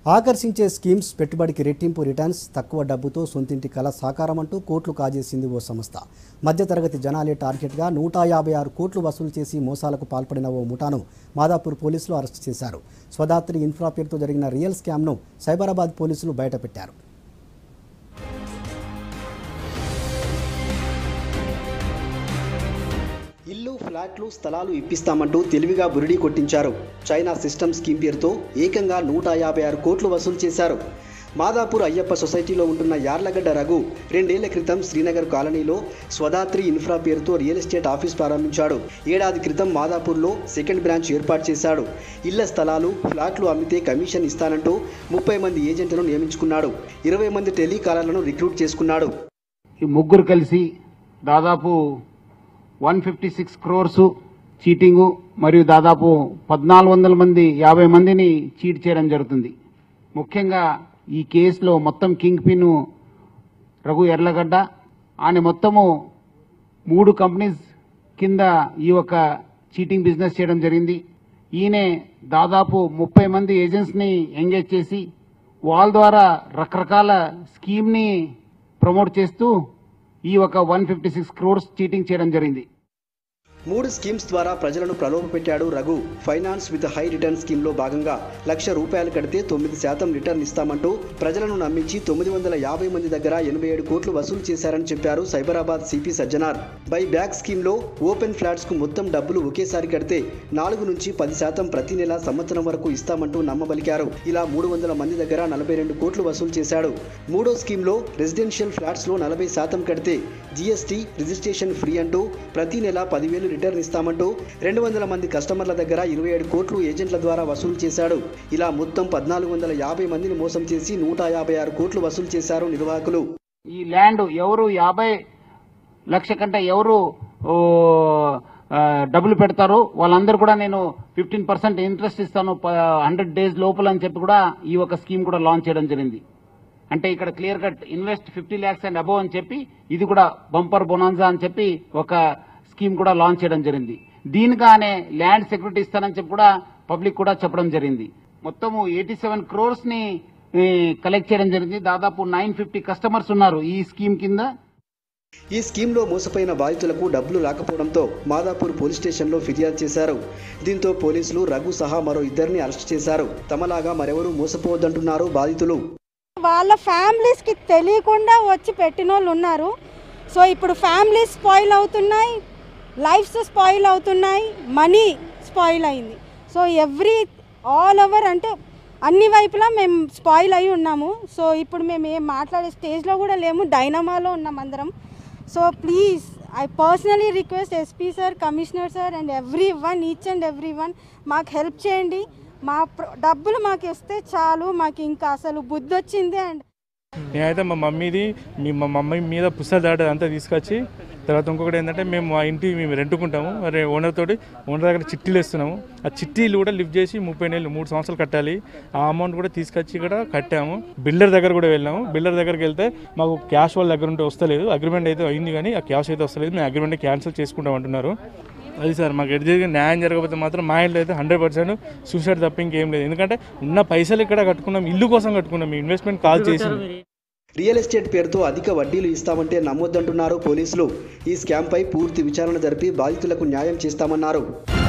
ఆకర్షించే స్కీమ్స్ పెట్టుబడికి రెట్టింపు రిటర్న్స్ తక్కువ డబ్బుతో సొంతింటి కల సాకారం అంటూ కోట్లు కాజేసింది ఓ సంస్థ మధ్యతరగతి జనాలే టార్గెట్గా నూట యాభై ఆరు కోట్లు వసూలు చేసి మోసాలకు పాల్పడిన ఓ ముఠాను మాదాపూర్ పోలీసులు అరెస్టు చేశారు స్వదాత్రి ఇన్ఫ్రా పేరుతో జరిగిన రియల్ స్కామ్ను సైబరాబాద్ పోలీసులు బయటపెట్టారు ఇల్లు ఫ్లాట్లు స్థలాలు ఇప్పిస్తామంటూ తెలివిగా బురిడీ కొట్టించారు చైనా సిస్టమ్ స్కీమ్ పేరుతో ఏకంగా నూట యాభై ఆరు కోట్లు వసూలు చేశారు మాదాపూర్ అయ్యప్ప సొసైటీలో ఉంటున్న యార్లగడ్డ రఘు రెండేళ్ల క్రితం శ్రీనగర్ కాలనీలో స్వదాత్రి ఇన్ఫ్రా పేరుతో రియల్ ఎస్టేట్ ఆఫీస్ ప్రారంభించాడు ఏడాది క్రితం మాదాపూర్లో సెకండ్ బ్రాంచ్ ఏర్పాటు చేశాడు ఇళ్ల స్థలాలు ఫ్లాట్లు అమ్మితే కమిషన్ ఇస్తానంటూ ముప్పై మంది ఏజెంట్లను నియమించుకున్నాడు ఇరవై మంది టెలికాలర్లను రిక్రూట్ చేసుకున్నాడు ఈ ముగ్గురు కలిసి దాదాపు one fifty six crores cheating మరియు దాదాపు పద్నాలుగు వందల మంది యాభై మందిని చీట్ చేయడం జరుగుతుంది ముఖ్యంగా ఈ కేసులో మొత్తం కింగ్ పిన్ రఘు ఎర్లగడ్డ ఆయన మొత్తము మూడు కంపెనీస్ కింద ఈ యొక్క చీటింగ్ బిజినెస్ చేయడం జరిగింది ఈయన దాదాపు ముప్పై మంది ఏజెంట్స్ని ఎంగేజ్ చేసి వాళ్ళ ద్వారా రకరకాల స్కీమ్ని ప్రమోట్ చేస్తూ ఈ ఒక one fifty six crores cheating చేయడం జరిగింది మూడు స్కీమ్స్ ద్వారా ప్రజలను ప్రలోభపెట్టాడు Raghu finance with high return స్కీమ్లో భాగంగా లక్ష రూపాయలు కడితే తొమ్మిది శాతం రిటర్న్ ఇస్తామంటూ ప్రజలను నమ్మించి తొమ్మిది వందల యాభై మంది దగ్గర ఎనభై ఏడు కోట్లు వసూలు చేశారని చెప్పారు Cyberabad CP Sajjanar buy back స్కీమ్లో ఓపెన్ ఫ్లాట్స్కు మొత్తం డబ్బులు ఒకేసారి కడితే నాలుగు నుంచి పది శాతం ప్రతి నెల సంవత్సరం వరకు ఇస్తామంటూ నమ్మబలికారు ఇలా మూడు వందల మంది దగ్గర నలభై రెండు కోట్లు వసూలు చేశాడు మూడో స్కీమ్లో రెసిడెన్షియల్ ఫ్లాట్స్లో నలభై శాతం కడితే జీఎస్టీ రిజిస్ట్రేషన్ ఫ్రీ అంటూ ప్రతి నెల పదివేలు రిటర్న్ ఇస్తామంటూ రెండు వందల మంది కస్టమర్ల దగ్గర ఇరవై ఏడు కోట్లు ఏజెంట్ల ద్వారా వసూలు చేశాడు ఇలా మొత్తం పద్నాలుగు వందల యాభై మందిని మోసం చేసి నూట యాభై ఆరు కోట్లు వసూలు చేశారు నిర్వాహకులు ఈ ల్యాండ్ ఎవరు యాభై లక్ష కంటే ఎవరు ఓ, ఆ, డబ్బులు పెడతారో వాళ్ళందరూ కూడా నేను ఫిఫ్టీన్ పర్సెంట్ ఇంట్రెస్ట్ ఇస్తాను హండ్రెడ్ డేస్ లోపల అని చెప్పి కూడా ఈ ఒక స్కీమ్ కూడా లాంచ్ చేయడం జరిగింది అంటే ఇక్కడ clear cut invest fifty lakhs and above అని చెప్పి ఇది కూడా బంపర్ బొనాన్జా అని చెప్పి ఒక స్కీమ్ కూడా లాంచ్ చేయడం జరిగింది దీనిగానే ల్యాండ్ సెక్యూరిటీ ఇస్తానని చెప్పి కూడా పబ్లిక్ కూడా చెప్పడం జరిగింది మొత్తము ఎయిటీ సెవెన్ క్రోర్స్ ని కలెక్ట్ చేయడం జరిగింది దాదాపు నైన్ ఫిఫ్టీ కస్టమర్స్ ఉన్నారు ఈ స్కీమ్ కింద ఈ స్కీమ్లో మోసపోయిన బాధితులకు డబ్బులు రాకపోవడంతో మాదాపూర్ పోలీస్ స్టేషన్లో ఫిర్యాదు చేశారు దీంతో పోలీసులు రఘు సహా మరో ఇద్దరిని అరెస్ట్ చేశారు తమలాగా మరెవరూ మోసపోవద్దంటున్నారు బాధితులు వాళ్ళ ఫ్యామిలీస్కి తెలియకుండా వచ్చి పెట్టిన వాళ్ళు ఉన్నారు సో ఇప్పుడు ఫ్యామిలీస్ స్పాయిల్ అవుతున్నాయి లైఫ్స్ స్పాయిల్ అవుతున్నాయి మనీ స్పాయిల్ అయింది సో ఎవ్రీ ఆల్ ఓవర్ అంటే అన్ని వైపులా మేము స్పాయిల్ అయి ఉన్నాము సో ఇప్పుడు మేము ఏం మాట్లాడే స్టేజ్లో కూడా లేము డైనమాలో ఉన్నాం అందరం so please I personally request SP sir commissioner sir and every one each and every one మాకు హెల్ప్ చేయండి మా ప్ర- డబ్బులు మాకు ఇస్తే చాలు మాకు ఇంకా అసలు బుద్ధి వచ్చింది అండ్ నేనైతే మా మమ్మీది మీ మా మమ్మీ మీద పుస్తకాలు దాటి అంతా తీసుకొచ్చి తర్వాత ఇంకొకటి ఏంటంటే మేము మా ఇంటి మేము రెంటుకుంటాము మరి ఓనర్ తోటి ఓనర్ దగ్గర చిట్టీలు ఇస్తున్నాము ఆ చిట్టీలు కూడా లిఫ్ట్ చేసి ముప్పై నెలలు మూడు సంవత్సరాలు కట్టాలి ఆ అమౌంట్ కూడా తీసుకొచ్చి ఇక్కడ కట్టాము బిల్డర్ దగ్గర కూడా వెళ్ళాము బిల్డర్ దగ్గరికి వెళ్తే మాకు క్యాష్ వాళ్ళ దగ్గర ఉంటే వస్తలేదు అగ్రిమెంట్ అయితే అయింది కానీ ఆ క్యాష్ అయితే వస్తలేదు మేము అగ్రిమెంట్ క్యాన్సిల్ చేసుకుంటాం అంటున్నారు అది సార్ మాకు ఎటు జరిగి న్యాయం జరగకపోతే మాత్రం మా ఇంట్లో అయితే హండ్రెడ్ పర్సెంట్ సూసైడ్ తప్ప ఇంకేం లేదు ఎందుకంటే ఉన్న పైసలు ఇక్కడ కట్టుకున్నాం ఇల్లు కోసం కట్టుకున్నాం ఇన్వెస్ట్మెంట్ కాల్ చేసి రియల్ ఎస్టేట్ పేరుతో అధిక వడ్డీలు ఇస్తామంటే నమ్మొద్దంటున్నారు పోలీసులు ఈ స్కామ్పై పూర్తి విచారణ జరిపి బాధితులకు న్యాయం చేస్తామన్నారు